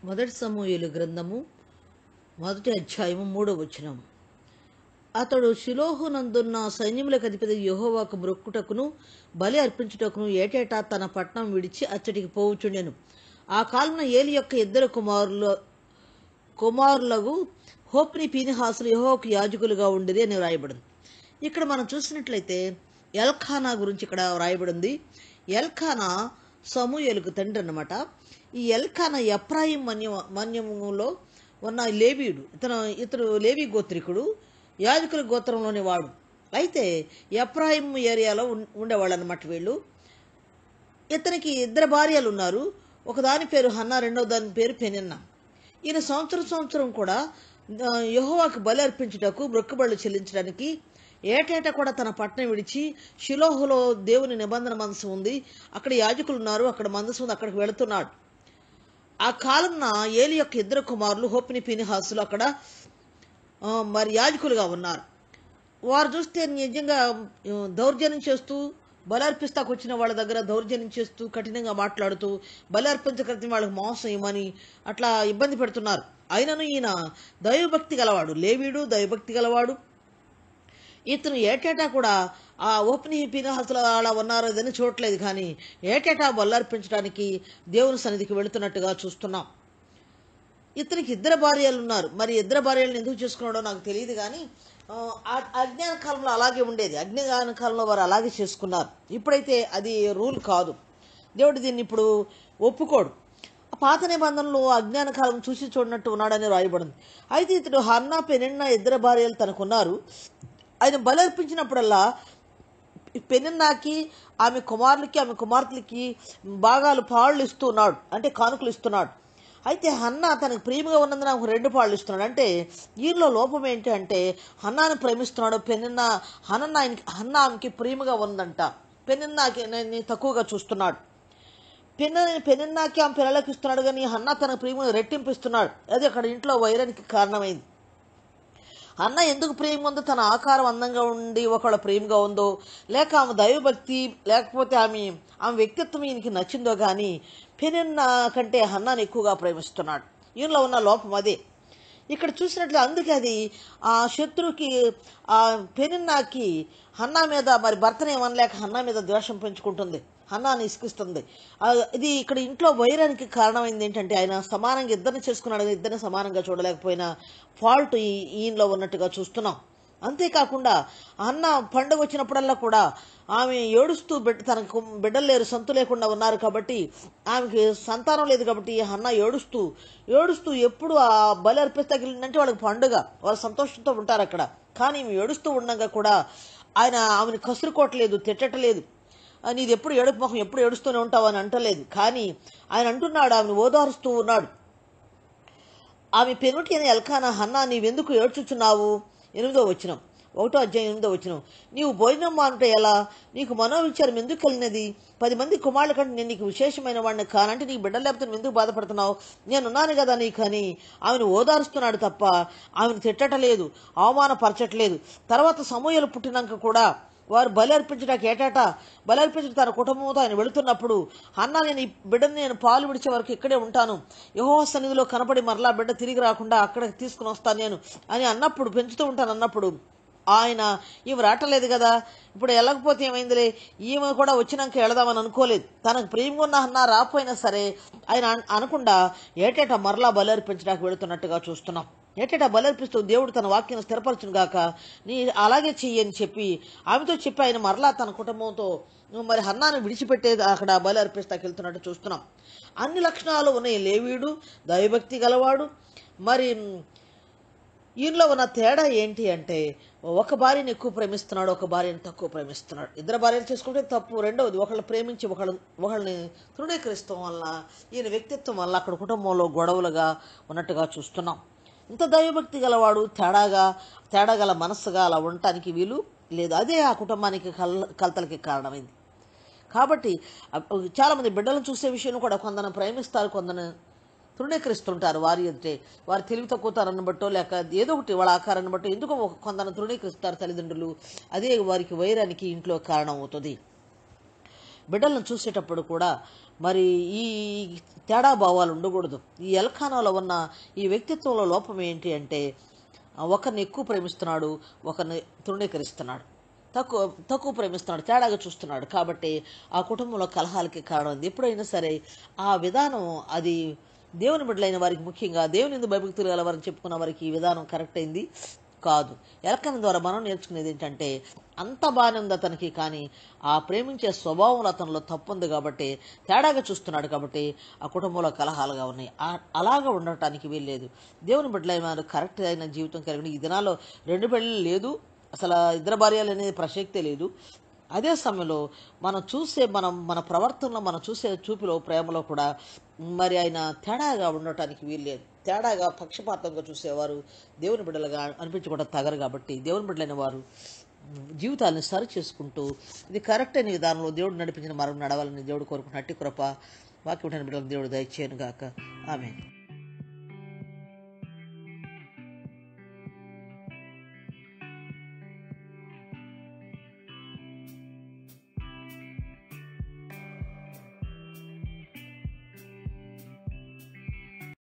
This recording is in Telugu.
మొదటి సమూహలు గ్రంథము మొదటి అధ్యాయము మూడో వచనం అతడు శిలోహునందున్న సైన్యములకు అధిపతి యెహోవాకు మొక్కుటకును బలి అర్పించుటకును ఏటేటా తన పట్నం విడిచి అచ్చటికి పోవుచుండెను ఆ కాలమున ఏలి యొక్క ఇద్దరు కుమారుల కుమారులకు హోప్ని పీనిహాసులు యెహోవాకు యాజకులుగా ఉండిరి అని వ్రాయబడింది ఇక్కడ మనం చూసినట్లయితే ఎల్ఖానా గురించి ఇక్కడ వ్రాయబడింది ఎల్ఖానా సమూయేలుకు తండ్రి అన్నమాట ఈ ఎల్ఖానా ఎప్రాయిం మన్య మన్యములో ఉన్న లేవీయుడు ఇతను ఇతడు లేవి గోత్రికుడు యాజకుల గోత్రంలోని వాడు అయితే ఎప్రాయిం ఏరియాలో ఉం- ఉండేవాళ్ళు అనమాట వీళ్ళు ఇతనికి ఇద్దరు భార్యలు ఉన్నారు ఒక దాని పేరు హన్నా రెండో దాని పేరు పెనిన్న ఈయన సంవత్సరం సంవత్సరం కూడా ఆ, యెహోవాకు బలి అర్పించుటకు మొక్కుబళ్ళు చెల్లించడానికి ఏటేటా కూడా తన పట్టణం విడిచి షిలోహులో దేవుని నిబంధన మనసు ఉంది అక్కడ యాజకులు ఉన్నారు అక్కడ మనసు ఉంది అక్కడికి వెళుతున్నాడు ఆ కాలంన ఏలి యొక్క ఇద్దరు కుమారులు హోపిని పినిహాసులు అక్కడ ఆ, మరి యాజకులుగా ఉన్నారు వారు చూస్తే నిజంగా ఆ, దౌర్జన్యం చేస్తూ బలార్పిస్తాకు వచ్చిన వాళ్ళ దగ్గర దౌర్జన్యం చేస్తూ కఠినంగా మాట్లాడుతూ బలార్పించకృతి వాళ్ళకి మోసం ఇవ్వమని అట్లా ఇబ్బంది పెడుతున్నారు అయినను ఈయన దైవభక్తి గలవాడు లేవీడు దైవభక్తి గలవాడు ఇతను ఏటేటా కూడా ఆ ఓపెని పినహసులు అలా ఉన్నారో ఇదని చూడట్లేదు కానీ ఏటేటా బల్లార్పించడానికి దేవుని సన్నిధికి వెళుతున్నట్టుగా చూస్తున్నాం ఇతనికి ఇద్దరు భార్యలు ఉన్నారు మరి ఇద్దరు భార్యలను ఎందుకు చేసుకున్నాడో నాకు తెలియదు కానీ ఆ, ఆ- అజ్ఞాన కాలంలో అలాగే ఉండేది అజ్ఞాన కాలంలో వారు అలాగే చేసుకున్నారు ఇప్పుడైతే అది రూల్ కాదు దేవుడు దీన్ని ఇప్పుడు ఒప్పుకోడు ఆ పాత నిబంధనలు అజ్ఞాన కాలం చూసి చూడనట్టు ఉన్నాడని రాయబడింది అయితే ఇతడు హన్నా పెనిన్న ఇద్దరు భార్యలు తనకున్నారు ఆయన బలర్పించినప్పుడల్లా పెనిన్నాకి ఆమె కుమారులకి ఆమె కుమార్తెలకి భాగాలు పాళ్ళు ఇస్తున్నాడు అంటే కానుకలు ఇస్తున్నాడు అయితే హన్న తనకు ప్రియముగా ఉన్నందున ఆమెకు రెండు పాళ్ళు ఇస్తున్నాడు అంటే ఈయనలో లోపం ఏంటి అంటే హన్నాని ప్రేమిస్తున్నాడు పెనిన్న హన్న ఆయనకి హన్న ఆమెకి ప్రియముగా ఉందంట పెనిన్నాకి నేను తక్కువగా చూస్తున్నాడు పెన్న పెనిన్నాకి ఆమె పిల్లలకి ఇస్తున్నాడు కానీ హన్న తన ప్రియముగా రెట్టింపిస్తున్నాడు అది అక్కడ ఇంట్లో వైరానికి కారణమైంది అన్న ఎందుకు ప్రేమ ఉందో తన ఆకారం అందంగా ఉండి ఒకళ్ళ ప్రేమగా ఉందో లేక ఆమె దైవభక్తి లేకపోతే ఆమె ఆమె వ్యక్తిత్వం ఈయనకి నచ్చిందో కానీ పెనిన్న కంటే హన్నాను ఎక్కువగా ప్రేమిస్తున్నాడు ఈయనలో ఉన్న లోపం అదే ఇక్కడ చూసినట్లు అందుకే అది ఆ శత్రువుకి ఆ పెనిన్నాకి హన్నా మీద మరి భర్తను ఏమనలేక హన్నా మీద ద్వేషం పెంచుకుంటుంది హన్నాని ఇసుకిస్తుంది ఆ, ఇది ఇక్కడ ఇంట్లో వైరానికి కారణమైంది ఏంటంటే ఆయన సమానంగా ఇద్దరిని చేసుకున్నాడు కానీ ఇద్దరిని సమానంగా చూడలేకపోయినా ఫాల్ట్ ఈ ఈయనలో ఉన్నట్టుగా చూస్తున్నాం అంతేకాకుండా అన్న పండుగ వచ్చినప్పుడల్లా కూడా ఆమె ఏడుస్తూ బిడ్డ తనకు బిడ్డలు లేరు సంతు లేకుండా ఉన్నారు కాబట్టి ఆమెకి సంతానం లేదు కాబట్టి అన్న ఏడుస్తూ ఏడుస్తూ ఎప్పుడు ఆ బలి అర్పిస్తే తగిలిందంటే వాళ్ళకి పండుగ వాళ్ళు సంతోషంతో ఉంటారు అక్కడ కానీ ఈమె ఏడుస్తూ ఉండగా కూడా ఆయన ఆమెను కసురుకోవట్లేదు తిట్టట్లేదు ఆ, నీది ఎప్పుడు ఏడుపు మొహం ఎప్పుడు ఏడుస్తూనే ఉంటావు అని అంటలేదు కానీ ఆయన అంటున్నాడు ఆమెను ఓదారుస్తూ ఉన్నాడు ఆమె పెనుటి అని ఎల్కానా హన్నా నీవెందుకు ఏడ్చుచున్నావు ఎనిమిదో వచ్చినం ఒకటో అధ్యాయం ఎనిమిదో వచ్చినం నీవు భోజనం మానుట ఎలా నీకు మనోవిచారం ఎందుకు కలిగినది పది మంది కుమారుల కంటే నేను నీకు విశేషమైన వాడిని కానంటే నీకు బిడ్డలు లేకపోతే నువ్వు ఎందుకు బాధపడుతున్నావు నేనున్నాను కదా నీకు అని ఆమెను ఓదారుస్తున్నాడు తప్ప ఆమెను తిట్టట్లేదు అవమానపరచట్లేదు తర్వాత సమూహలు పుట్టినాక కూడా వారు బలి అర్పించడానికి ఏటాట బలి అర్పించడం తన కుటుంబంతో ఆయన వెళుతున్నప్పుడు అన్న నేను ఈ బిడ్డని నేను పాలు విడిచే వరకు ఇక్కడే ఉంటాను యహో సన్నిధిలో కనపడి మరలా బిడ్డ తిరిగి రాకుండా అక్కడికి తీసుకుని వస్తాను నేను అని అన్నప్పుడు పెంచుతూ ఉంటాను అన్నప్పుడు ఆయన ఈమె రావట్లేదు కదా ఇప్పుడు వెళ్ళకపోతే ఏమైందిలే ఈమె కూడా వచ్చినాక వెళదామని అనుకోలేదు తనకు ప్రేమగా ఉన్న అన్న రాకపోయినా సరే ఆయన అన్- అనకుండా ఏటేటా మరలా బలి అర్పించడానికి వెళుతున్నట్టుగా చూస్తున్నాం ఏటేటా బలర్పిస్తూ దేవుడు తన వాక్యం స్థిరపరచును గాక నీ అలాగే చెయ్యి అని చెప్పి ఆమెతో చెప్పి ఆయన మరలా తన కుటుంబంతో నువ్వు మరి హన్నాను విడిచిపెట్టేది అక్కడ బలి అర్పిస్తాకి వెళ్తున్నట్టు చూస్తున్నాం అన్ని లక్షణాలు ఉన్నాయి లేవీడు దైవభక్తి గలవాడు మరి మ్, ఈయనలో ఉన్న తేడా ఏంటి అంటే ఒక భార్యని ఎక్కువ ప్రేమిస్తున్నాడు ఒక భార్యని తక్కువ ప్రేమిస్తున్నాడు ఇద్దరు భార్యలు చేసుకుంటే తప్పు రెండవది ఒకళ్ళు ప్రేమించి ఒకళ్ళు ఒకళ్ళని తృణీకరిస్తాం వల్ల ఈయన వ్యక్తిత్వం వల్ల అక్కడ కుటుంబంలో గొడవలుగా ఉన్నట్టుగా చూస్తున్నాం ఇంత దైవభక్తి గలవాడు తేడాగా తేడా గల మనస్సుగా అలా ఉండటానికి వీలు లేదు అదే ఆ కుటుంబానికి కల్ కలతలకి కారణమైంది కాబట్టి అ- చాలామంది బిడ్డలను చూసే విషయంలో కూడా కొందరు ప్రేమిస్తారు కొందరు తృణీకరిస్తుంటారు వారి అంటే వారి తెలివి తక్కువతారని బట్టో లేక ఏదో ఒకటి వాళ్ళ ఆకారాన్ని బట్టో ఎందుకో ఒక- కొందరు తృణీకరిస్తారు తల్లిదండ్రులు అదే వారికి వైరానికి ఇంట్లో కారణం అవుతుంది బిడ్డలను చూసేటప్పుడు కూడా మరి ఈ తేడా భావాలు ఉండకూడదు ఈ ఎల్ఖానాలో ఉన్న ఈ వ్యక్తిత్వంలో లోపం ఏంటి అంటే ఒకరిని ఎక్కువ ప్రేమిస్తున్నాడు ఒకరిని తృణీకరిస్తున్నాడు తక్కువ తక్కువ ప్రేమిస్తున్నాడు తేడాగా చూస్తున్నాడు కాబట్టి ఆ కుటుంబంలో కలహాలకి కారణం అది ఎప్పుడైనా సరే ఆ విధానం అది దేవుని బిడ్డలైన వారికి ముఖ్యంగా దేవుని ఎందుకు భయభక్తులు గల వారికి చెప్పుకున్న వారికి ఈ విధానం కరెక్ట్ అయింది కాదు ఎలకన ద్వారా మనం నేర్చుకునేది ఏంటంటే అంత బాగానే ఉంది అతనికి కానీ ఆ ప్రేమించే స్వభావం అతనిలో తప్పు ఉంది కాబట్టి తేడాగా చూస్తున్నాడు కాబట్టి ఆ కుటుంబంలో కలహాలుగా ఉన్నాయి ఆ- అలాగా ఉండటానికి వీల్లేదు దేవుని బిడ్డలైన వారు కరెక్ట్ అయిన జీవితం కలిగిన ఈ దినాల్లో రెండు పెళ్ళి లేదు అసలు ఇద్దరు భార్యలు అనేది ప్రసక్తే లేదు అదే సమయంలో మనం చూసే మనం మన ప్రవర్తనలో మనం చూసే చూపులో ప్రేమలో కూడా మరి ఆయన తేడాగా ఉండటానికి వీల్లేదు తేడాగా పక్షపాతంగా చూసేవారు దేవుని బిడ్డలుగా అనిపించుకోవడం తగరు కాబట్టి దేవుని బిడ్డలైన వారు జీవితాలను సరి చేసుకుంటూ ఇది కరెక్ట్ అయిన విధానంలో దేవుడు నడిపించిన మార్గం నడవాలని దేవుడు కోరుకుంటున్న అట్టి కృప వాక్యం బిడ్డలను దేవుడు దయచేయను గాక ఆమె